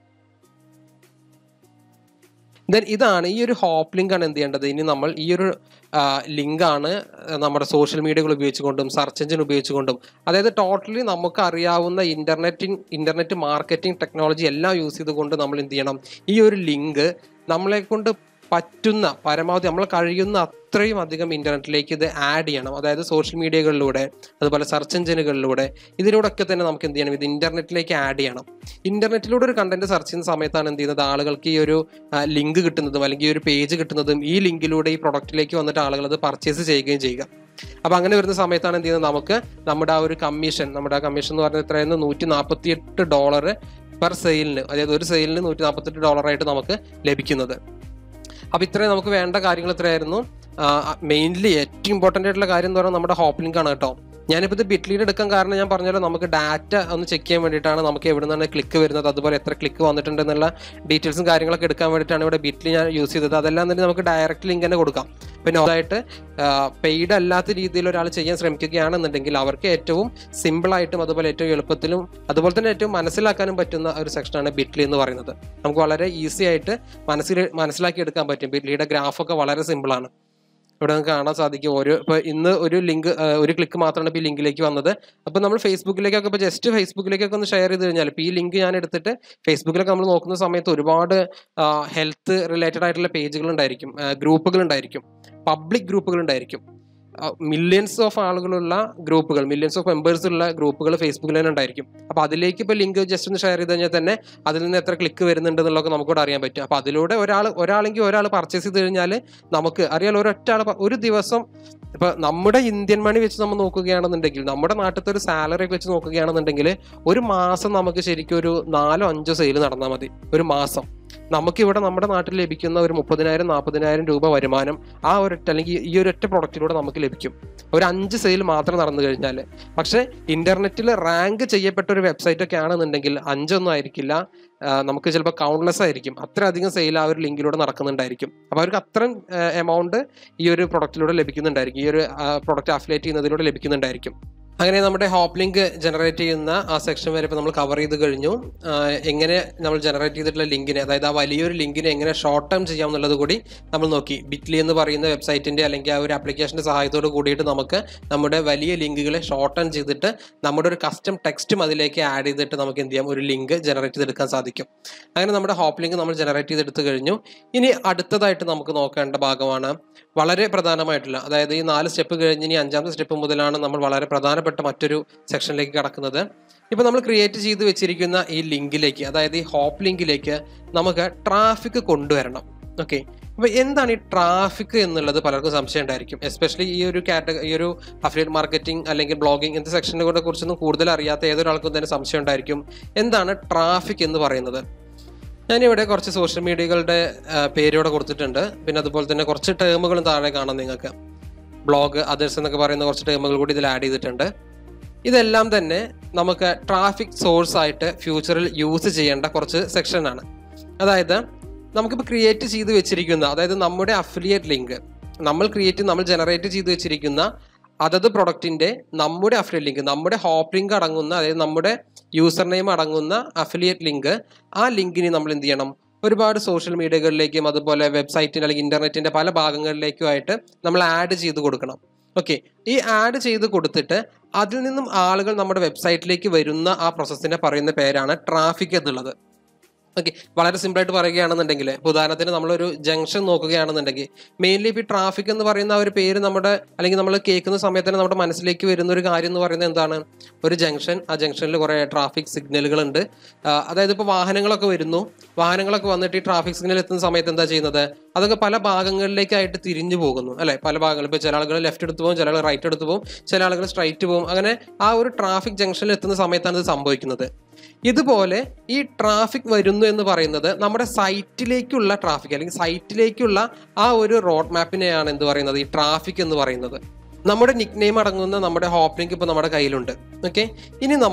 ദെൻ ഇതാണ് ഈ ഒരു ഹോപ്പ് ലിങ്ക് ആണ് എന്ത് ചെയ്യേണ്ടത് ഇനി നമ്മൾ ഈ ഒരു ലിങ്ക് ആണ് നമ്മുടെ സോഷ്യൽ മീഡിയകൾ ഉപയോഗിച്ചുകൊണ്ടും സെർച്ച് എഞ്ചിൻ ഉപയോഗിച്ചുകൊണ്ടും അതായത് ടോട്ടലി നമുക്ക് അറിയാവുന്ന ഇന്റർനെറ്റിംഗ് ഇന്റർനെറ്റ് മാർക്കറ്റിംഗ് ടെക്നോളജി എല്ലാം യൂസ് ചെയ്തുകൊണ്ട് നമ്മൾ എന്ത് ചെയ്യണം ഈ ഒരു ലിങ്ക് നമ്മളെ കൊണ്ട് പറ്റുന്ന പരമാവധി നമ്മൾ കഴിയുന്ന അത്രയും അധികം ഇന്റർനെറ്റിലേക്ക് ഇത് ആഡ് ചെയ്യണം അതായത് സോഷ്യൽ മീഡിയകളിലൂടെ അതുപോലെ സെർച്ച് എഞ്ചിനുകളിലൂടെ ഇതിലൂടെ ഒക്കെ തന്നെ നമുക്ക് എന്ത് ചെയ്യണം ഇത് ഇന്റർനെറ്റിലേക്ക് ആഡ് ചെയ്യണം ഇന്റർനെറ്റിലൂടെ ഒരു കണ്ടന്റ് സെർച്ച് ചെയ്യുന്ന സമയത്താണ് എന്ത് ചെയ്യുന്നത് ആളുകൾക്ക് ഈ ഒരു ലിങ്ക് കിട്ടുന്നതും അല്ലെങ്കിൽ ഈ ഒരു പേജ് കിട്ടുന്നതും ഈ ലിങ്കിലൂടെ ഈ പ്രൊഡക്റ്റിലേക്ക് വന്നിട്ട് ആളുകൾ അത് പർച്ചേസ് ചെയ്യുകയും ചെയ്യുക അപ്പൊ അങ്ങനെ വരുന്ന സമയത്താണ് എന്ത് ചെയ്യുന്നത് നമുക്ക് നമ്മുടെ ആ ഒരു കമ്മീഷൻ നമ്മുടെ ആ കമ്മീഷൻ എന്ന് പറഞ്ഞാൽ എത്രയായിരുന്നു നൂറ്റി നാൽപ്പത്തി എട്ട് ഡോളർ പെർ സെയിലിന് അതായത് ഒരു സെയിലിന് നൂറ്റി നാൽപ്പത്തെട്ട് ഡോളറായിട്ട് നമുക്ക് ലഭിക്കുന്നത് അപ്പോൾ ഇത്രയും നമുക്ക് വേണ്ട കാര്യങ്ങൾ ഇത്രയായിരുന്നു മെയിൻലി ഏറ്റവും ഇമ്പോർട്ടൻ്റ് ആയിട്ടുള്ള കാര്യം എന്ന് പറയുന്നത് നമ്മുടെ ഹോപ്പ് ലിങ്ക് ആണ് കേട്ടോ ഞാനിപ്പോൾ ഇത് ബിറ്റ്ലീഡ് എടുക്കാൻ കാരണം ഞാൻ പറഞ്ഞല്ലോ നമുക്ക് ഡാറ്റ ഒന്ന് ചെക്ക് ചെയ്യാൻ വേണ്ടിയിട്ടാണ് നമുക്ക് എവിടെ നിന്നാണ് ക്ലിക്ക് വരുന്നത് അതുപോലെ എത്ര ക്ലിക്ക് വന്നിട്ടുണ്ട് എന്നുള്ള ഡീറ്റെയിൽസും കാര്യങ്ങളൊക്കെ എടുക്കാൻ വേണ്ടിയിട്ടാണ് ഇവിടെ ബിറ്റ്ലി ഞാൻ യൂസ് ചെയ്തത് അതെല്ലാം തന്നെ നമുക്ക് ഡയറക്റ്റ് ലിങ്ക് തന്നെ കൊടുക്കാം പിന്നെ അതായിട്ട് പെയ്ഡ് അല്ലാത്ത രീതിയിൽ ഒരാൾ ചെയ്യാൻ ശ്രമിക്കുകയാണെന്നുണ്ടെങ്കിൽ അവർക്ക് ഏറ്റവും സിമ്പിളായിട്ടും അതുപോലെ ഏറ്റവും എളുപ്പത്തിലും അതുപോലെ തന്നെ ഏറ്റവും മനസ്സിലാക്കാനും പറ്റുന്ന ഒരു സെക്ഷനാണ് ബിറ്റ്ലി എന്ന് പറയുന്നത് നമുക്ക് വളരെ ഈസി ആയിട്ട് മനസ്സിൽ മനസ്സിലാക്കി എടുക്കാൻ പറ്റും ബിറ്റ്ലിയുടെ ഗ്രാഫൊക്കെ വളരെ സിമ്പിളാണ് ഇവിടെ നമുക്ക് കാണാൻ സാധിക്കും ഒരു ഇപ്പൊ ഇന്ന് ഒരു ലിങ്ക് ഒരു ക്ലിക്ക് മാത്രമാണ് ഇപ്പോൾ ഈ ലിങ്കിലേക്ക് വന്നത് അപ്പൊ നമ്മൾ ഫേസ്ബുക്കിലേക്കൊക്കെ ഇപ്പോൾ ജസ്റ്റ് ഫേസ്ബുക്കിലേക്കൊക്കെ ഒന്ന് ഷെയർ ചെയ്ത് കഴിഞ്ഞാൽ ഇപ്പോൾ ഈ ലിങ്ക് ഞാൻ എടുത്തിട്ട് ഫേസ്ബുക്കിലൊക്കെ നമ്മൾ നോക്കുന്ന സമയത്ത് ഒരുപാട് ഹെൽത്ത് റിലേറ്റഡ് ആയിട്ടുള്ള പേജുകൾ ഉണ്ടായിരിക്കും ഗ്രൂപ്പുകൾ ഉണ്ടായിരിക്കും പബ്ലിക് ഗ്രൂപ്പുകൾ ഉണ്ടായിരിക്കും മില്യൺസ് ഓഫ് ആളുകളുള്ള ഗ്രൂപ്പുകൾ മില്യൺസ് ഓഫ് മെമ്പേഴ്സ് ഉള്ള ഗ്രൂപ്പുകൾ ഫേസ്ബുക്കിൽ തന്നെ ഉണ്ടായിരിക്കും അപ്പൊ അതിലേക്ക് ഇപ്പോൾ ലിങ്ക് ജസ്റ്റ് ഒന്ന് ഷെയർ ചെയ്ത് കഴിഞ്ഞാൽ തന്നെ അതിൽ നിന്ന് എത്ര ക്ലിക്ക് വരുന്നുണ്ട് എന്നുള്ളതൊക്കെ നമുക്കിവിടെ അറിയാൻ പറ്റും അപ്പൊ അതിലൂടെ ഒരാൾ ഒരാളെങ്കിൽ ഒരാൾ പർച്ചേസ് ചെയ്ത് കഴിഞ്ഞാൽ നമുക്ക് അറിയാലോ ഒരൊറ്റ ആൾ ഒരു ദിവസം ഇപ്പൊ നമ്മുടെ ഇന്ത്യൻ മണി വെച്ച് നമ്മൾ നോക്കുകയാണെന്നുണ്ടെങ്കിൽ നമ്മുടെ നാട്ടിലത്തെ ഒരു സാലറി വെച്ച് നോക്കുകയാണെന്നുണ്ടെങ്കിൽ ഒരു മാസം നമുക്ക് ശരിക്കും ഒരു നാലോ അഞ്ചോ സെയിൽ നടന്നാൽ മതി ഒരു മാസം നമുക്കിവിടെ നമ്മുടെ നാട്ടിൽ ലഭിക്കുന്ന ഒരു മുപ്പതിനായിരം നാൽപ്പതിനായിരം രൂപ വരുമാനം ആ ഒരൊറ്റ അല്ലെങ്കിൽ ഈ ഒരൊറ്റ പ്രൊഡക്റ്റിലൂടെ നമുക്ക് ലഭിക്കും ഒരു അഞ്ച് സെയിൽ മാത്രം നടന്നു കഴിഞ്ഞാൽ പക്ഷേ ഇന്റർനെറ്റിൽ റാങ്ക് ചെയ്യപ്പെട്ട ഒരു വെബ്സൈറ്റ് ഒക്കെ ആണെന്നുണ്ടെങ്കിൽ അഞ്ചൊന്നും ആയിരിക്കില്ല ആ, നമുക്ക് ചിലപ്പോൾ കൗണ്ട്ലെസ് ആയിരിക്കും അത്രയധികം സെയിൽ ആ ഒരു ലിങ്കിലൂടെ നടക്കുന്നുണ്ടായിരിക്കും അപ്പോൾ അവർക്ക് അത്രയും എമൗണ്ട് ഈ ഒരു പ്രൊഡക്റ്റിലൂടെ ലഭിക്കുന്നുണ്ടായിരിക്കും ഈ ഒരു പ്രൊഡക്റ്റ് അഫിലേറ്റ് ചെയ്യുന്നതിലൂടെ ലഭിക്കുന്നുണ്ടായിരിക്കും അങ്ങനെ നമ്മുടെ ഹോപ്പ് ലിങ്ക് ജനറേറ്റ് ചെയ്യുന്ന ആ സെക്ഷൻ വരെ ഇപ്പോൾ നമ്മൾ കവർ ചെയ്ത് കഴിഞ്ഞു ആ, എങ്ങനെ നമ്മൾ ജനറേറ്റ് ചെയ്തിട്ടുള്ള ലിങ്കിനെ അതായത് ആ വലിയൊരു ലിങ്കിനെ എങ്ങനെ ഷോർട്ട് ടേം ചെയ്യാം എന്നുള്ളത് കൂടി നമ്മൾ നോക്കി ബിറ്റ്ലി എന്ന് പറയുന്ന വെബ്സൈറ്റിന്റെ അല്ലെങ്കിൽ ആ ഒരു ആപ്ലിക്കേഷന്റെ സഹായത്തോട് കൂടിയിട്ട് നമുക്ക് നമ്മുടെ വലിയ ലിങ്കുകളെ ഷോർട്ട് ടേൺ ചെയ്തിട്ട് നമ്മുടെ ഒരു കസ്റ്റം ടെക്സ്റ്റും അതിലേക്ക് ആഡ് ചെയ്തിട്ട് നമുക്ക് എന്ത് ചെയ്യാം ഒരു ലിങ്ക് ജനറേറ്റ് ചെയ്തെടുക്കാൻ സാധിക്കും അങ്ങനെ നമ്മുടെ ഹോപ്പ് ലിങ്ക് നമ്മൾ ജനറേറ്റ് ചെയ്തെടുത്ത് കഴിഞ്ഞു ഇനി അടുത്തതായിട്ട് നമുക്ക് നോക്കേണ്ട ഭാഗമാണ് വളരെ പ്രധാനമായിട്ടുള്ള അതായത് ഈ നാല് സ്റ്റെപ്പ് കഴിഞ്ഞ് ഇനി അഞ്ചാമത്തെ സ്റ്റെപ്പ് മുതലാണ് നമ്മൾ വളരെ പ്രധാനപ്പെട്ട മറ്റൊരു സെക്ഷനിലേക്ക് കടക്കുന്നത് ഇപ്പൊ നമ്മൾ ക്രിയേറ്റ് ചെയ്ത് വെച്ചിരിക്കുന്ന ഈ ലിങ്കിലേക്ക് അതായത് ഈ ഹോപ്പ് ലിങ്കിലേക്ക് നമുക്ക് ട്രാഫിക് കൊണ്ടുവരണം ഓക്കെ അപ്പൊ എന്താണ് ഈ ട്രാഫിക് എന്നുള്ളത് പലർക്കും സംശയം ഉണ്ടായിരിക്കും എസ്പെഷ്യലി ഈ ഒരു കാറ്റഗറി ഈ ഒരു അഫിലിയേറ്റ് മാർക്കറ്റിംഗ് അല്ലെങ്കിൽ ബ്ലോഗിംഗ് ഇങ്ങനത്തെ സെക്ഷനെ കുറിച്ചൊന്നും കൂടുതൽ അറിയാത്ത ഏതൊരാൾക്കും തന്നെ സംശയം ഉണ്ടായിരിക്കും എന്താണ് ട്രാഫിക് എന്ന് പറയുന്നത് ഞാനിവിടെ കുറച്ച് സോഷ്യൽ മീഡിയകളുടെ പേരിവിടെ കൊടുത്തിട്ടുണ്ട് പിന്നെ അതുപോലെ തന്നെ കുറച്ച് ടേമുകളും താഴെ കാണാം നിങ്ങൾക്ക് ബ്ലോഗ് അതേഴ്സ് എന്നൊക്കെ പറയുന്ന കുറച്ച് ടേമുകൾ കൂടി ഇതിൽ ആഡ് ചെയ്തിട്ടുണ്ട് ഇതെല്ലാം തന്നെ നമുക്ക് ട്രാഫിക് സോഴ്സ് ആയിട്ട് ഫ്യൂച്ചറിൽ യൂസ് ചെയ്യേണ്ട കുറച്ച് സെക്ഷനാണ് അതായത് നമുക്കിപ്പോൾ ക്രിയേറ്റ് ചെയ്ത് വെച്ചിരിക്കുന്ന അതായത് നമ്മുടെ അഫിലിയേറ്റ് ലിങ്ക് നമ്മൾ ക്രിയേറ്റ് നമ്മൾ ജനറേറ്റ് ചെയ്ത് വെച്ചിരിക്കുന്ന അതത് പ്രൊഡക്റ്റിന്റെ നമ്മുടെ അഫിലിയേറ്റ് ലിങ്ക് നമ്മുടെ ഹോപ്പ് ലിങ്ക് അടങ്ങുന്ന അതായത് നമ്മുടെ യൂസർ നെയിം അടങ്ങുന്ന അഫിലിയേറ്റ് ലിങ്ക് ആ ലിങ്കിന് നമ്മൾ എന്ത് ചെയ്യണം ഒരുപാട് സോഷ്യൽ മീഡിയകളിലേക്കും അതുപോലെ വെബ്സൈറ്റിന് അല്ലെങ്കിൽ ഇന്റർനെറ്റിന്റെ പല ഭാഗങ്ങളിലേക്കും ആയിട്ട് നമ്മൾ ആഡ് ചെയ്ത് കൊടുക്കണം ഓക്കെ ഈ ആഡ് ചെയ്ത് കൊടുത്തിട്ട് അതിൽ നിന്നും ആളുകൾ നമ്മുടെ വെബ്സൈറ്റിലേക്ക് വരുന്ന ആ പ്രോസസ്സിനെ പറയുന്ന പേരാണ് ട്രാഫിക് എന്നുള്ളത് ഓക്കെ വളരെ സിമ്പിൾ ആയിട്ട് പറയുകയാണെന്നുണ്ടെങ്കിൽ ഇപ്പോൾ ഉദാഹരണത്തിന് നമ്മളൊരു ജംഗ്ഷൻ നോക്കുകയാണെന്നുണ്ടെങ്കിൽ മെയിൻലി ഇപ്പോൾ ഈ ട്രാഫിക് എന്ന് പറയുന്ന ആ ഒരു പേര് നമ്മുടെ അല്ലെങ്കിൽ നമ്മൾ കേൾക്കുന്ന സമയത്ത് തന്നെ നമ്മുടെ മനസ്സിലേക്ക് വരുന്ന ഒരു കാര്യം എന്ന് പറയുന്നത് എന്താണ് ഒരു ജംഗ്ഷൻ ആ ജംഗ്ഷനിൽ കുറേ ട്രാഫിക് സിഗ്നലുകൾ ഉണ്ട് അതായത് ഇപ്പോൾ വാഹനങ്ങളൊക്കെ വരുന്നു വാഹനങ്ങളൊക്കെ വന്നിട്ട് ഈ ട്രാഫിക് സിഗ്നൽ എത്തുന്ന സമയത്ത് എന്താ ചെയ്യുന്നത് അതൊക്കെ പല ഭാഗങ്ങളിലേക്കായിട്ട് തിരിഞ്ഞു പോകുന്നു അല്ലെ പല ഭാഗങ്ങൾ ഇപ്പോൾ ചില ആളുകൾ ലെഫ്റ്റ് എടുത്ത് പോകും ചില ആളുകൾ റൈറ്റ് എടുത്ത് പോകും ചില ആളുകൾ സ്ട്രൈറ്റ് പോകും അങ്ങനെ ആ ഒരു ട്രാഫിക് ജംഗ്ഷനിൽ എത്തുന്ന സമയത്താണ് ഇത് സംഭവിക്കുന്നത് ഇതുപോലെ ഈ ട്രാഫിക് വരുന്നു എന്ന് പറയുന്നത് നമ്മുടെ സൈറ്റിലേക്കുള്ള ട്രാഫിക് അല്ലെങ്കിൽ സൈറ്റിലേക്കുള്ള ആ ഒരു റോഡ് മാപ്പിനെയാണ് എന്ത് പറയുന്നത് ഈ ട്രാഫിക് എന്ന് പറയുന്നത് നമ്മുടെ നിക് നെയിം അടങ്ങുന്ന നമ്മുടെ ഹോപ്പ് ലിങ്ക് ഇപ്പോൾ നമ്മുടെ കയ്യിലുണ്ട് ഓക്കെ ഇനി നമുക്ക്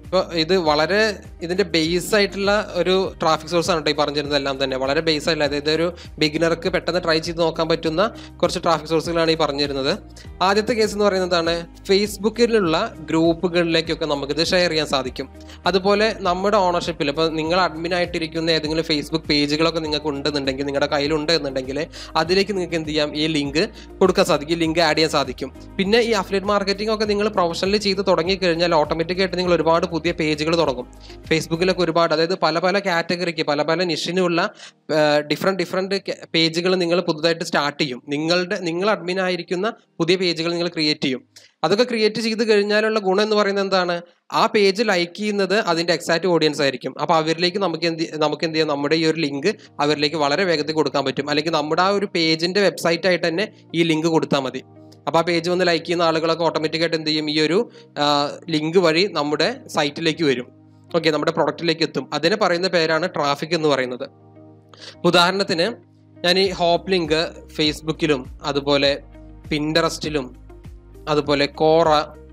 ഇപ്പോൾ ഇത് വളരെ ഇതിന്റെ ബേസ് ആയിട്ടുള്ള ഒരു ട്രാഫിക് സോഴ്സ് ആണ് കേട്ടോ ഈ പറഞ്ഞിരുന്നതെല്ലാം തന്നെ വളരെ ബേസ് ആയില്ല അതായത് ഒരു ബിഗിനർക്ക് പെട്ടെന്ന് ട്രൈ ചെയ്ത് നോക്കാൻ പറ്റുന്ന കുറച്ച് ട്രാഫിക് സോഴ്സുകളാണ് ഈ പറഞ്ഞിരുന്നത് ആദ്യത്തെ കേസ് എന്ന് പറയുന്നതാണ് ഫേസ്ബുക്കിലുള്ള ഗ്രൂപ്പുകളിലേക്കൊക്കെ നമുക്കിത് ഷെയർ ചെയ്യാൻ സാധിക്കും അതുപോലെ നമ്മുടെ ഓണർഷിപ്പിൽ ഇപ്പോൾ നിങ്ങൾ അഡ്മിൻ ആയിട്ടിരിക്കുന്ന ഏതെങ്കിലും ഫേസ്ബുക്ക് പേജുകളൊക്കെ നിങ്ങൾക്ക് ഉണ്ടെന്നുണ്ടെങ്കിൽ നിങ്ങളുടെ കയ്യിലുണ്ട് എന്നുണ്ടെങ്കിൽ അതിലേക്ക് നിങ്ങൾക്ക് എന്ത് ചെയ്യാം ഈ ലിങ്ക് കൊടുക്കാൻ സാധിക്കും ഈ ലിങ്ക് ആഡ് ചെയ്യാൻ സാധിക്കും പിന്നെ ഈ അഫിലിയേറ്റ് മാർക്കറ്റിംഗ് ഒക്കെ നിങ്ങൾ പ്രൊഫഷണലി ചെയ്ത് തുടങ്ങി കഴിഞ്ഞാൽ ഓട്ടോമാറ്റിക് ആയിട്ട് നിങ്ങൾ ഒരുപാട് പുതിയ പേജുകൾ തുടങ്ങും ഫേസ്ബുക്കിലൊക്കെ ഒരുപാട് അതായത് പല പല കാറ്റഗറിക്ക് പല പല നിഷിനുള്ള ഡിഫറെൻറ്റ് ഡിഫറെൻറ്റ് പേജുകൾ നിങ്ങൾ പുതുതായിട്ട് സ്റ്റാർട്ട് ചെയ്യും നിങ്ങളുടെ നിങ്ങൾ അഡ്മിൻ ആയിരിക്കുന്ന പുതിയ പേജുകൾ നിങ്ങൾ ക്രിയേറ്റ് ചെയ്യും അതൊക്കെ ക്രിയേറ്റ് ചെയ്ത് കഴിഞ്ഞാലുള്ള ഗുണം എന്ന് പറയുന്നത് എന്താണ് ആ പേജ് ലൈക്ക് ചെയ്യുന്നത് അതിന്റെ എക്സാക്ട് ഓഡിയൻസ് ആയിരിക്കും അപ്പൊ അവരിലേക്ക് നമുക്ക് എന്ത് നമുക്ക് എന്ത് ചെയ്യാം നമ്മുടെ ഈ ഒരു ലിങ്ക് അവരിലേക്ക് വളരെ വേഗത്തിൽ കൊടുക്കാൻ പറ്റും അല്ലെങ്കിൽ നമ്മുടെ ആ ഒരു പേജിന്റെ വെബ്സൈറ്റ് ആയിട്ട് തന്നെ ഈ ലിങ്ക് കൊടുത്താൽ മതി അപ്പോൾ ആ പേജ് വന്ന് ലൈക്ക് ചെയ്യുന്ന ആളുകളൊക്കെ ഓട്ടോമാറ്റിക്കായിട്ട് എന്ത് ചെയ്യും ഈ ഒരു ലിങ്ക് വഴി നമ്മുടെ സൈറ്റിലേക്ക് വരും ഓക്കെ നമ്മുടെ പ്രൊഡക്റ്റിലേക്ക് എത്തും അതിന് പറയുന്ന പേരാണ് ട്രാഫിക് എന്ന് പറയുന്നത് ഉദാഹരണത്തിന് ഞാൻ ഈ ഹോപ്പ് ലിങ്ക് ഫേസ്ബുക്കിലും അതുപോലെ പിൻഡറസ്റ്റിലും അതുപോലെ കോറ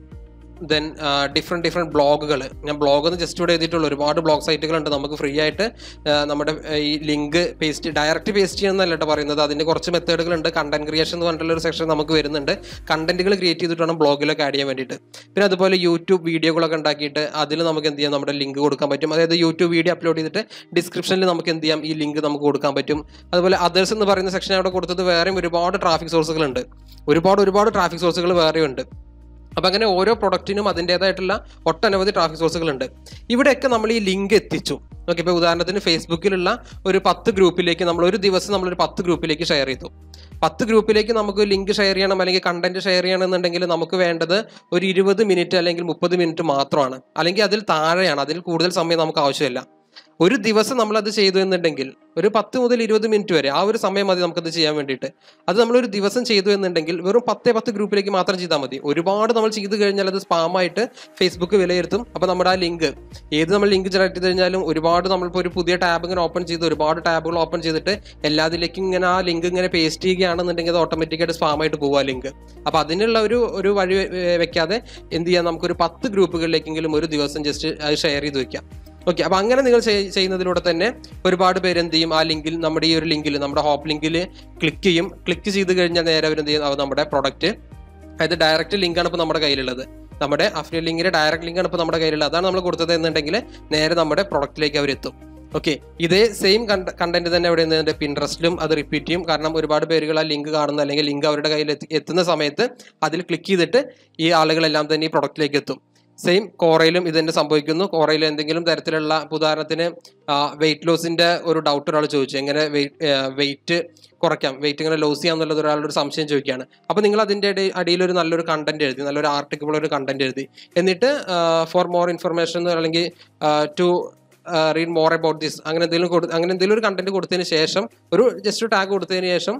ദെൻ ഡിഫറെൻറ്റ് ഡിഫറെൻറ്റ് ബ്ലോഗുകൾ ഞാൻ ബ്ലോഗ് എന്ന് ജസ്റ്റ് ഇവിടെ എഴുതിയിട്ടുള്ളൂ ഒരുപാട് ബ്ലോഗ് സൈറ്റുകളുണ്ട് നമുക്ക് ഫ്രീ ആയിട്ട് ആ, നമ്മുടെ ആ, ഈ ലിങ്ക് പേസ്റ്റ് ഡയറക്റ്റ് പേസ്റ്റ് ചെയ്യുന്നതല്ല കേട്ടോ പറയുന്നത് അതിൻ്റെ കുറച്ച് മെത്തേഡുകളുണ്ട് കണ്ടന്റ് ക്രിയേഷൻ എന്ന് പറഞ്ഞിട്ടുള്ള ഒരു സെക്ഷൻ നമുക്ക് വരുന്നുണ്ട് കണ്ടന്റുകൾ ക്രിയേറ്റ് ചെയ്തിട്ട് വേണം ബ്ലോഗിലൊക്കെ ആഡ് ചെയ്യാൻ വേണ്ടിയിട്ട് പിന്നെ അതുപോലെ യൂട്യൂബ് വീഡിയോകളൊക്കെ ഉണ്ടാക്കിയിട്ട് അതിൽ നമുക്ക് എന്ത് ചെയ്യാം നമ്മുടെ ലിങ്ക് കൊടുക്കാൻ പറ്റും അതായത് യൂട്യൂബ് വീഡിയോ അപ്ലോഡ് ചെയ്തിട്ട് ഡിസ്ക്രിപ്ഷനിൽ നമുക്ക് എന്ത് ചെയ്യാം ഈ ലിങ്ക് നമുക്ക് കൊടുക്കാൻ പറ്റും അതുപോലെ അതേഴ്സ് എന്ന് പറയുന്ന സെക്ഷൻ അവിടെ കൊടുത്തത് വേറെയും ഒരുപാട് ട്രാഫിക് സോഴ്സുകളുണ്ട് ഒരുപാട് ഒരുപാട് ട്രാഫിക് സോഴ്സുകൾ വേറെയുണ്ട് അപ്പം അങ്ങനെ ഓരോ പ്രൊഡക്റ്റിനും അതിൻ്റെതായിട്ടുള്ള ഒട്ടനവധി ട്രാഫിക് സോഴ്സുകളുണ്ട് ഇവിടെയൊക്കെ നമ്മൾ ഈ ലിങ്ക് എത്തിച്ചു ഓക്കെ ഇപ്പോൾ ഉദാഹരണത്തിന് ഫേസ്ബുക്കിലുള്ള ഒരു പത്ത് ഗ്രൂപ്പിലേക്ക് നമ്മൾ ഒരു ദിവസം നമ്മളൊരു പത്ത് ഗ്രൂപ്പിലേക്ക് ഷെയർ ചെയ്തു പത്ത് ഗ്രൂപ്പിലേക്ക് നമുക്ക് ലിങ്ക് ഷെയർ ചെയ്യണം അല്ലെങ്കിൽ കണ്ടന്റ് ഷെയർ ചെയ്യണം എന്നുണ്ടെങ്കിൽ നമുക്ക് വേണ്ടത് ഒരു ഇരുപത് മിനിറ്റ് അല്ലെങ്കിൽ മുപ്പത് മിനിറ്റ് മാത്രമാണ് അല്ലെങ്കിൽ അതിൽ താഴെയാണ് അതിൽ കൂടുതൽ സമയം നമുക്ക് ആവശ്യമില്ല ഒരു ദിവസം നമ്മൾ അത് ചെയ്തു എന്നുണ്ടെങ്കിൽ ഒരു പത്ത് മുതൽ ഇരുപത് മിനിറ്റ് വരെ ആ ഒരു സമയം മതി നമുക്കത് ചെയ്യാൻ വേണ്ടിയിട്ട് അത് നമ്മൾ ഒരു ദിവസം ചെയ്തു എന്നുണ്ടെങ്കിൽ വെറും പത്തേ പത്ത് ഗ്രൂപ്പിലേക്ക് മാത്രം ചെയ്താൽ മതി ഒരുപാട് നമ്മൾ ചെയ്തു കഴിഞ്ഞാൽ അത് സ്പാമായിട്ട് ഫേസ്ബുക്ക് വിലയിരുത്തും അപ്പോൾ നമ്മുടെ ആ ലിങ്ക് ഏത് നമ്മൾ ലിങ്ക് ജനറേറ്റ് ചെയ്ത് കഴിഞ്ഞാലും ഒരുപാട് നമ്മളിപ്പോൾ ഒരു പുതിയ ടാബ് ഇങ്ങനെ ഓപ്പൺ ചെയ്ത് ഒരുപാട് ടാബുകൾ ഓപ്പൺ ചെയ്തിട്ട് എല്ലാത്തിലേക്കും ഇങ്ങനെ ആ ലിങ്ക് ഇങ്ങനെ പേസ്റ്റ് ചെയ്യുകയാണെന്നുണ്ടെങ്കിൽ അത് ഓട്ടോമാറ്റിക്കായിട്ട് സ്പാമായിട്ട് പോകും ആ ലിങ്ക് അപ്പോൾ അതിനുള്ള ഒരു ഒരു വഴി വെ- വെക്കാതെ എന്ത് ചെയ്യാം നമുക്കൊരു പത്ത് ഗ്രൂപ്പുകളിലേക്കെങ്കിലും ഒരു ദിവസം ജസ്റ്റ് അത് ഷെയർ ചെയ്ത് വെക്കാം ഓക്കെ അപ്പൊ അങ്ങനെ നിങ്ങൾ ചെയ്- ചെയ്യുന്നതിലൂടെ തന്നെ ഒരുപാട് പേര് എന്ത് ചെയ്യും ആ ലിങ്കിൽ നമ്മുടെ ഈ ഒരു ലിങ്കിൽ നമ്മുടെ ഹോപ്പ് ലിങ്കിൽ ക്ലിക്ക് ചെയ്യും ക്ലിക്ക് ചെയ്ത് കഴിഞ്ഞാൽ നേരെ അവർ എന്ത് ചെയ്യും അത് നമ്മുടെ പ്രൊഡക്റ്റ് അതായത് ഡയറക്റ്റ് ലിങ്കാണ് ഇപ്പോൾ നമ്മുടെ കയ്യിലുള്ളത് നമ്മുടെ അഫിലിയേറ്റ് ലിങ്കിന്റെ ഡയറക്റ്റ് ലിങ്കാണ് ഇപ്പോൾ നമ്മുടെ കയ്യിലുള്ളത് അതാണ് നമ്മൾ കൊടുത്തത് എന്നുണ്ടെങ്കിൽ നേരെ നമ്മുടെ പ്രൊഡക്റ്റിലേക്ക് അവർ എത്തും ഓക്കെ ഇതേ സെയിം കണ്ടന്റ് തന്നെ അവിടെ നിന്ന് പിൻട്രസ്റ്റിലും അത് റിപ്പീറ്റ് ചെയ്യും കാരണം ഒരുപാട് പേരുകൾ ആ ലിങ്ക് കാണുന്ന അല്ലെങ്കിൽ ലിങ്ക് അവരുടെ കയ്യിൽ എത്തി- എത്തുന്ന സമയത്ത് അതിൽ ക്ലിക്ക് ചെയ്തിട്ട് ഈ ആളുകളെല്ലാം തന്നെ ഈ പ്രൊഡക്റ്റിലേക്ക് എത്തും സെയിം കോറയിലും ഇത് തന്നെ സംഭവിക്കുന്നു കോറയിൽ എന്തെങ്കിലും തരത്തിലുള്ള ഇപ്പൊ ഉദാഹരണത്തിന് വെയിറ്റ് ലോസിന്റെ ഒരു ഡൗട്ട് ഒരാൾ ചോദിച്ചു എങ്ങനെ വെയിറ്റ് കുറയ്ക്കാം വെയിറ്റ് ഇങ്ങനെ ലോസ് ചെയ്യാം എന്നുള്ളത് ഒരാളുടെ ഒരു സംശയം ചോദിക്കുകയാണ് അപ്പൊ നിങ്ങൾ അതിന്റെ ഇടയിൽ അടിയിൽ ഒരു നല്ലൊരു കണ്ടന്റ് എഴുതി നല്ലൊരു ആർട്ടിക്കിൾ ഒരു കണ്ടന്റ് എഴുതി എന്നിട്ട് ഫോർ മോർ ഇൻഫർമേഷൻ അല്ലെങ്കിൽ to read more about this അങ്ങനെ എന്തെങ്കിലും കൊടു അങ്ങനെ എന്തെങ്കിലും ഒരു കണ്ടന്റ് കൊടുത്തതിന് ശേഷം ഒരു ജസ്റ്റ് ടാഗ് കൊടുത്തതിന് ശേഷം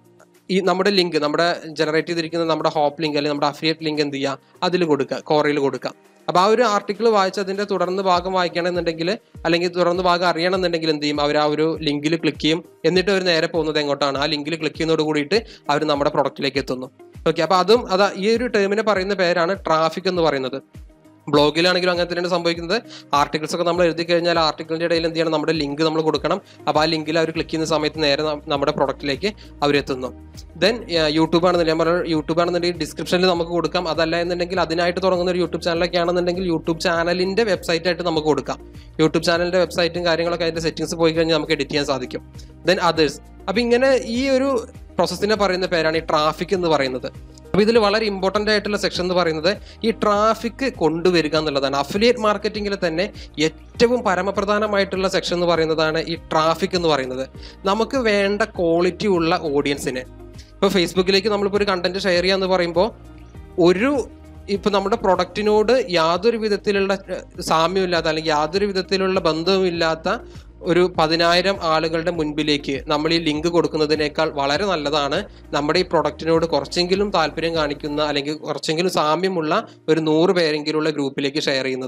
ഈ നമ്മുടെ ലിങ്ക് നമ്മുടെ ജനറേറ്റ് ചെയ്തിരിക്കുന്ന നമ്മുടെ ഹോപ്പ് ലിങ്ക് അല്ലെങ്കിൽ നമ്മുടെ അഫിലിയേറ്റ് ലിങ്ക് എന്ത് ചെയ്യുക അതിൽ കൊടുക്കുക കോറയിൽ കൊടുക്കുക അപ്പോൾ ആ ഒരു ആർട്ടിക്കിൾ വായിച്ച് അതിന്റെ തുടർന്ന് ഭാഗം വായിക്കണമെന്നുണ്ടെങ്കിൽ അല്ലെങ്കിൽ തുടർന്ന് ഭാഗം അറിയണമെന്നുണ്ടെങ്കിൽ എന്ത് ചെയ്യും അവർ ആ ഒരു ലിങ്കിൽ ക്ലിക്ക് ചെയ്യും എന്നിട്ട് അവർ നേരെ പോകുന്നത് എങ്ങോട്ടാണ് ആ ലിങ്കിൽ ക്ലിക്ക് ചെയ്യുന്നതോട് കൂടിയിട്ട് അവർ നമ്മുടെ പ്രൊഡക്റ്റിലേക്ക് എത്തുന്നു ഓക്കെ അപ്പോൾ അതും അതാ ഈ ഒരു ടേമിനെ പറയുന്ന പേരാണ് ട്രാഫിക് എന്ന് പറയുന്നത് ബ്ലോഗിലാണെങ്കിലും അങ്ങനെ തന്നെയാണ് സംഭവിക്കുന്നത് ആർട്ടിക്കിൾസ് ഒക്കെ നമ്മൾ എഴുതി കഴിഞ്ഞാൽ ആർട്ടിക്കിളിന്റെ ഇടയിൽ എന്ത് ചെയ്യണം നമ്മുടെ ലിങ്ക് നമ്മൾ കൊടുക്കണം അപ്പോൾ ആ ലിങ്കിൽ അവർ ക്ലിക്ക് ചെയ്യുന്ന സമയത്ത് നേരെ നം- നമ്മുടെ പ്രൊഡക്റ്റിലേക്ക് അവരെത്തുന്നു ദെൻ യൂട്യൂബ് ആണെന്നുണ്ടെങ്കിൽ ഞാൻ പറഞ്ഞ യൂട്യൂബ് ആണെന്നുണ്ടെങ്കിൽ ഡിസ്ക്രിപ്ഷനിൽ നമുക്ക് കൊടുക്കാം അതല്ല എന്നുണ്ടെങ്കിൽ അതിനായിട്ട് തുടങ്ങുന്ന ഒരു യൂട്യൂബ് ചാനലൊക്കെ ആണെന്നുണ്ടെങ്കിൽ യൂട്യൂബ് ചാനലിന്റെ വെബ്സൈറ്റ് ആയിട്ട് നമുക്ക് കൊടുക്കാം യൂട്യൂബ് ചാനലിന്റെ വെബ്സൈറ്റും കാര്യങ്ങളൊക്കെ അതിന്റെ സെറ്റിംഗ്സ് പോയി കഴിഞ്ഞാൽ നമുക്ക് എഡിറ്റ് ചെയ്യാൻ സാധിക്കും ദെൻ അതേഴ്സ് അപ്പൊ ഇങ്ങനെ ഈ ഒരു പ്രോസസ്സിനെ പറയുന്ന പേരാണ് ഈ ട്രാഫിക് എന്ന് പറയുന്നത് അപ്പൊ ഇതിൽ വളരെ ഇമ്പോർട്ടന്റ് ആയിട്ടുള്ള സെക്ഷൻ എന്ന് പറയുന്നത് ഈ ട്രാഫിക് കൊണ്ടുവരിക എന്നുള്ളതാണ് അഫിലിയേറ്റ് മാർക്കറ്റിംഗിൽ തന്നെ ഏറ്റവും പരമപ്രധാനമായിട്ടുള്ള സെക്ഷൻ എന്ന് പറയുന്നതാണ് ഈ ട്രാഫിക് എന്ന് പറയുന്നത് നമുക്ക് വേണ്ട ക്വാളിറ്റി ഉള്ള ഓഡിയൻസിനെ ഇപ്പോൾ ഫേസ്ബുക്കിലേക്ക് നമ്മളിപ്പോൾ ഒരു കണ്ടന്റ് ഷെയർ ചെയ്യാന്ന് പറയുമ്പോൾ ഒരു ഇപ്പൊ നമ്മുടെ പ്രൊഡക്റ്റിനോട് യാതൊരു വിധത്തിലുള്ള ഏഹ്, സാമ്യമില്ലാത്ത അല്ലെങ്കിൽ യാതൊരു വിധത്തിലുള്ള ബന്ധവുമില്ലാത്ത ഒരു പതിനായിരം ആളുകളുടെ മുൻപിലേക്ക് നമ്മൾ ഈ ലിങ്ക് കൊടുക്കുന്നതിനേക്കാൾ വളരെ നല്ലതാണ് നമ്മുടെ ഈ പ്രൊഡക്റ്റിനോട് കുറച്ചെങ്കിലും താല്പര്യം കാണിക്കുന്ന അല്ലെങ്കിൽ കുറച്ചെങ്കിലും സാമ്യമുള്ള ഒരു നൂറ് പേരെങ്കിലുള്ള ഗ്രൂപ്പിലേക്ക് ഷെയർ ചെയ്യുന്നത്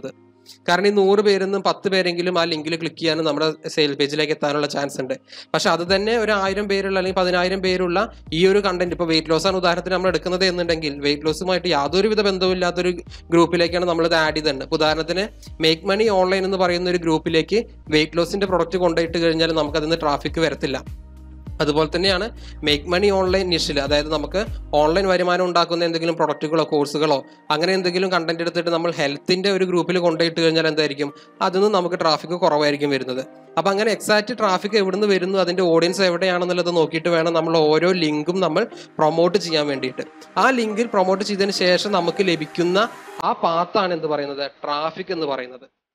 കാരണം ഈ നൂറ് പേരിൽ നിന്നും പത്ത് പേരെങ്കിലും ആ ലിങ്കിൽ ക്ലിക്ക് ചെയ്യാനും നമ്മുടെ സെയിൽ പേജിലേക്ക് എത്താനുള്ള ചാൻസ് ഉണ്ട് പക്ഷെ അത് തന്നെ ഒരു ആയിരം പേരുള്ള അല്ലെങ്കിൽ പതിനായിരം പേരുള്ള ഈ ഒരു കണ്ടന്റ് ഇപ്പോൾ വെയിറ്റ് ലോസ് ആണ് ഉദാഹരണത്തിന് നമ്മൾ എടുക്കുന്നത് എന്നുണ്ടെങ്കിൽ വെയിറ്റ് ലോസുമായിട്ട് യാതൊരുവിധ ബന്ധവും ഇല്ലാത്തൊരു ഗ്രൂപ്പിലേക്കാണ് നമ്മൾ ഇത് ആഡ് ചെയ്തിട്ടുണ്ട് ഇപ്പൊ ഉദാഹരണത്തിന് മേക്ക് മണി ഓൺലൈൻ എന്ന് പറയുന്ന ഒരു ഗ്രൂപ്പിലേക്ക് വെയിറ്റ് ലോസിന്റെ പ്രൊഡക്റ്റ് കൊണ്ടുപോയിട്ട് കഴിഞ്ഞാൽ നമുക്ക് അതിന് ട്രാഫിക് വരത്തില്ല അതുപോലെ തന്നെയാണ് മേക്ക് മണി ഓൺലൈൻ നിഷിൽ അതായത് നമുക്ക് ഓൺലൈൻ വരുമാനം ഉണ്ടാക്കുന്ന എന്തെങ്കിലും പ്രൊഡക്റ്റുകളോ കോഴ്സുകളോ അങ്ങനെ എന്തെങ്കിലും കണ്ടന്റ് എടുത്തിട്ട് നമ്മൾ ഹെൽത്തിന്റെ ഒരു ഗ്രൂപ്പിൽ കൊണ്ടുപോയിട്ട് കഴിഞ്ഞാൽ എന്തായിരിക്കും അതിന് നമുക്ക് ട്രാഫിക് കുറവായിരിക്കും വരുന്നത് അപ്പൊ അങ്ങനെ എക്സാക്ട് ട്രാഫിക് എവിടുന്ന് വരുന്നു അതിന്റെ ഓഡിയൻസ് എവിടെയാണെന്നുള്ളത് നോക്കിയിട്ട് വേണം നമ്മൾ ഓരോ ലിങ്കും നമ്മൾ പ്രൊമോട്ട് ചെയ്യാൻ വേണ്ടിയിട്ട് ആ ലിങ്കിൽ പ്രൊമോട്ട് ചെയ്തതിന് ശേഷം നമുക്ക് ലഭിക്കുന്ന ആ പാത്താണ് എന്ത് പറയുന്നത് ട്രാഫിക് എന്ന് പറയുന്നത്